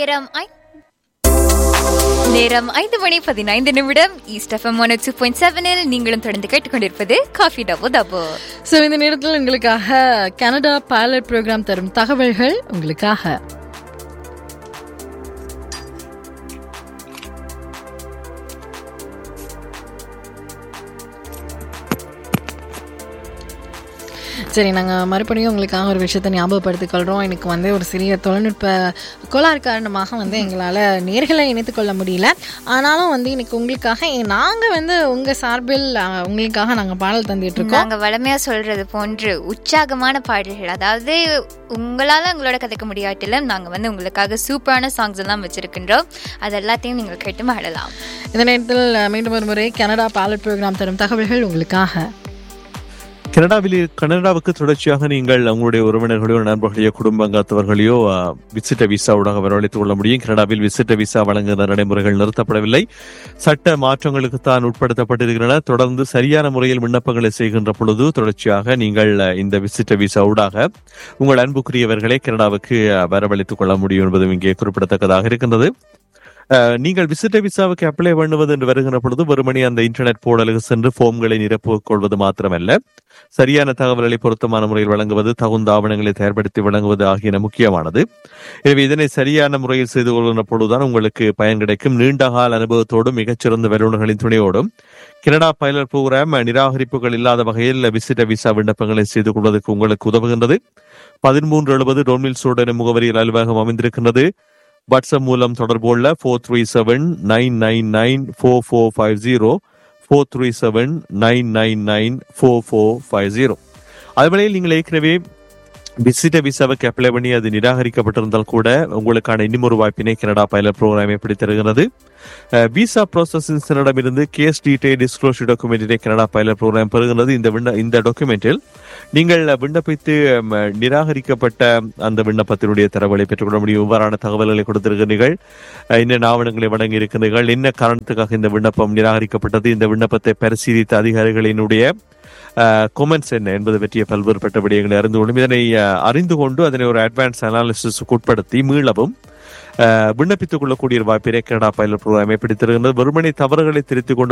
நேரம் ஐ- நேரம் ஐந்து மணி பதினைந்து நிமிடம் East FM one two point செவனில் நீங்களும் தொடர்ந்து கேட்டுக்கொண்டிருப்பது காஃபி டபோ டபோ ஸோ இந்த நேரத்தில் உங்களுக்காக கனடா பைலட் ப்ரோக்ராம் தரும் தகவல்கள் உங்களுக்காக சரி நாங்கள் மறுபடியும் உங்களுக்காக ஒரு விஷயத்தை ஞாபகப்படுத்திக் கொள்கிறோம் எனக்கு வந்து ஒரு சிறிய தொழில்நுட்ப கோளாறு காரணமாக வந்து எங்களால் நேர்களை இணைத்துக் கொள்ள முடியல ஆனாலும் வந்து இன்னைக்கு உங்களுக்காக நாங்கள் வந்து உங்கள் சார்பில் அஹ், உங்களுக்காக நாங்கள் பாடல் தந்துட்டு இருக்கோம் நாங்க வளமையா சொல்றது போன்று உற்சாகமான பாடல்கள் அதாவது உங்களால உங்களோட கதைக்க முடியாட்டிலும் நாங்க வந்து உங்களுக்காக சூப்பரான சாங்ஸ் எல்லாம் வச்சிருக்கின்றோம் அது எல்லாத்தையும் நீங்கள் கேட்டு பாடலாம் இந்த நேரத்தில் அஹ், மீண்டும் ஒரு முறை கனடா பாலட் ப்ரோக்ராம் தரும் தகவல்கள் உங்களுக்காக கனடாவில் கனடாவுக்கு தொடர்ச்சியாக நீங்கள் உங்களுடைய உறவினர்களையோ நண்பர்களையோ குடும்பங்கத்தவர்களையோ விசிட்ட விசா ஊடாக வரவழைத்துக் கொள்ள முடியும் கனடாவில் விசிட்ட விசா வழங்குகிற நடைமுறைகள் நிறுத்தப்படவில்லை சட்ட மாற்றங்களுக்கு தான் உட்படுத்தப்பட்டிருக்கின்றன தொடர்ந்து சரியான முறையில் விண்ணப்பங்களை செய்கின்ற பொழுது தொடர்ச்சியாக நீங்கள் அஹ், இந்த விசிட்ட விசா ஊடாக உங்கள் அன்புக்குரியவர்களை கனடாவுக்கு அஹ், வரவழைத்துக் கொள்ள முடியும் என்பதும் இங்கே குறிப்பிடத்தக்கதாக இருக்கின்றது அஹ், நீங்கள் விசிட்ட விசாவுக்கு அப்ளை பண்ணுவது என்று வருகின்ற பொழுது வெறுமனே அந்த இன்டர்நெட் போர்டலுக்கு சென்று ஃபார்ம்களை நிரப்பிக் கொள்வது மாத்திரமல்ல சரியான தகவல்களை பொருத்தமான முறையில் வழங்குவது தகுந்த ஆவணங்களை தயார்படுத்தி வழங்குவது ஆகியன முக்கியமானது எனவே இதனை சரியான முறையில் செய்து கொள்கின்ற பொழுதுதான் உங்களுக்கு பயன் கிடைக்கும் நீண்டகால அனுபவத்தோடும் மிகச்சிறந்த வல்லுநர்களின் துணையோடும் கனடா பைலட் புரோகிராம் நிராகரிப்புகள் இல்லாத வகையில் விசிட்ட விசா விண்ணப்பங்களை செய்து கொள்வதற்கு உங்களுக்கு உதவுகின்றது பதிமூன்று எழுபது டொன்மில் சோடன முகவரியில் அலுவலகம் அமைந்திருக்கின்றது வாட்ஸ்அப் மூலம் தொடர்பு கொள்ள four three seven nine nine nine four four five zero four three seven nine nine nine four four five zero அதுவேளையில் நீங்கள் ஏற்கனவே விசிட்ட விசாவுக்கு அப்ளை பண்ணி அது நிராகரிக்கப்பட்டிருந்தால் கூட உங்களுக்கான இன்னும் ஒரு வாய்ப்பினை கனடா பைலட் ப்ரோக்ராம் எப்படி தருகிறது விசா ப்ராசஸிங் இருந்து கேஸ் டீடைல் டிஸ்க்ளோஷர் டாக்குமெண்டினை கனடா பைலட் ப்ரோக்ராம் பெறுகிறது இந்த விண்ண இந்த டாக்குமெண்டில் நீங்கள் விண்ணப்பித்து ம், நிராகரிக்கப்பட்ட அந்த விண்ணப்பத்தினுடைய தரவுகளை பெற்றுக்கொள்ள முடியும் இவ்வாறான தகவல்களை கொடுத்திருக்கிறீர்கள் அஹ், என்னென்ன ஆவணங்களை வழங்கி இருக்கிறீர்கள் என்ன காரணத்துக்காக இந்த விண்ணப்பம் நிராகரிக்கப்பட்டது இந்த விண்ணப்பத்தை பரிசீலித்த அதிகாரிகளினுடைய கொமெண்ட்ஸ் என்ன என்பது பற்றிய பல்வேறுபட்ட விடயங்களை அறிந்து கொள்ளும் இதனை அஹ், அறிந்து கொண்டு அதனை ஒரு அட்வான்ஸ் அனாலிசிஸுக்கு உட்படுத்தி மீளவும் அஹ், விண்ணப்பித்துக் கொள்ளக்கூடிய ஒரு வாய்ப்பினை கனடா பைலட் ப்ரோக்ராம் பிடித்திருக்கின்றது வெறுமனை தவறுகளை திருத்திக் கொண்டு